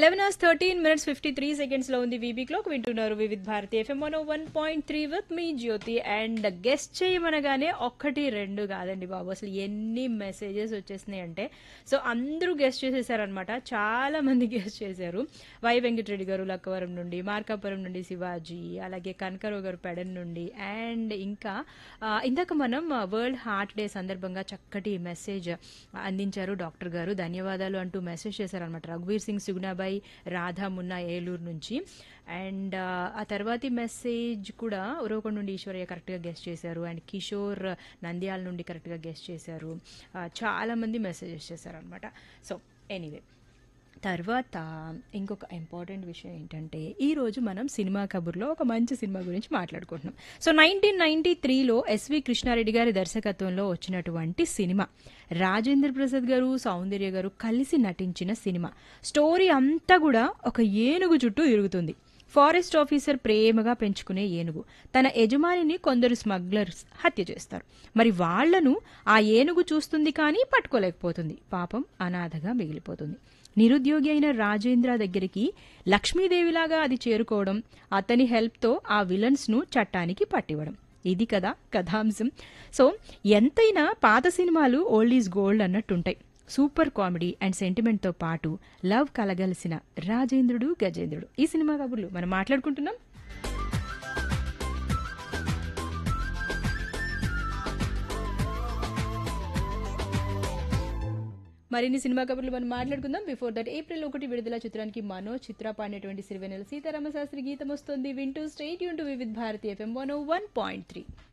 eleven hours thirteen minutes fifty three seconds లో ఉంది VB clock వింటున్నారు Vividh Bharati FM one one point three with మీ Jyothi and guess చేయమనగానే ఒక్కటి రెండు కాదండి బాబు అసలు ఎన్ని మెసేజెస్ వచ్చేసినాయి అంటే సో అందరూ గెస్ట్ చేసేసారనమాట చాలా మంది గెస్ట్ చేశారు వై వెంకటరెడ్డి గారు లక్కవరం నుండి మార్కాపురం నుండి శివాజీ అలాగే కనకరావు గారు పెడన్ నుండి అండ్ ఇంకా ఆ, ఇందాక మనం వరల్డ్ హార్ట్ డే సందర్భంగా చక్కటి మెసేజ్ అందించారు డాక్టర్ గారు ధన్యవాదాలు అంటూ మెసేజ్ చేశారనమాట రఘువీర్ సింగ్ సుగుణాబాయి రాధా మున్నా ఏలూరు నుంచి అండ్ ఆ తర్వాతి మెసేజ్ కూడా ఉరవకొండ నుండి ఈశ్వరయ్య కరెక్ట్గా గెస్ట్ చేశారు అండ్ కిషోర్ నంద్యాల నుండి కరెక్ట్గా గెస్ట్ చేశారు ఆ, చాలా మంది మెసేజెస్ చేశారనమాట సో ఎనీవే తర్వాత ఇంకొక ఇంపార్టెంట్ విషయం ఏంటంటే ఈరోజు మనం సినిమా కబుర్లో ఒక మంచి సినిమా గురించి మాట్లాడుకుంటున్నాం సో నైన్టీన్ నైన్టీ త్రీలో ఎస్వి కృష్ణారెడ్డి గారి దర్శకత్వంలో వచ్చినటువంటి సినిమా రాజేంద్ర ప్రసాద్ గారు సౌందర్య గారు కలిసి నటించిన సినిమా స్టోరీ అంతా కూడా ఒక ఏనుగు చుట్టూ తిరుగుతుంది ఫారెస్ట్ ఆఫీసర్ ప్రేమగా పెంచుకునే ఏనుగు తన యజమానిని కొందరు స్మగ్లర్స్ హత్య చేస్తారు మరి వాళ్లను ఆ ఏనుగు చూస్తుంది కానీ పట్టుకోలేకపోతుంది పాపం అనాథగా మిగిలిపోతుంది నిరుద్యోగి అయిన రాజేంద్ర దగ్గరికి లక్ష్మీదేవిలాగా అది చేరుకోవడం అతని హెల్ప్తో ఆ విలన్స్ను చట్టానికి పట్టివ్వడం ఇది కదా కథాంశం సో ఎంతైనా పాత సినిమాలు ఓల్డ్ ఈజ్ గోల్డ్ అన్నట్టుంటాయి సూపర్ కామెడీ అండ్ సెంటిమెంట్తో పాటు లవ్ కలగలిసిన రాజేంద్రుడు గజేంద్రుడు ఈ సినిమా కబుర్లు మనం మాట్లాడుకుంటున్నాం మరిన్ని సినిమా కబుర్లు మనం మాట్లాడుకుందాం బిఫోర్ దట్ ఏప్రిల్ ఒకటి విడుదల చిత్రానికి మనో చిత్ర పాడినటువంటి సిరివెనెల సీతారామ శాస్త్రి గీతం వస్తుంది వింటూ స్టేట్ యూన్ to Vividh Bharati FM one one point three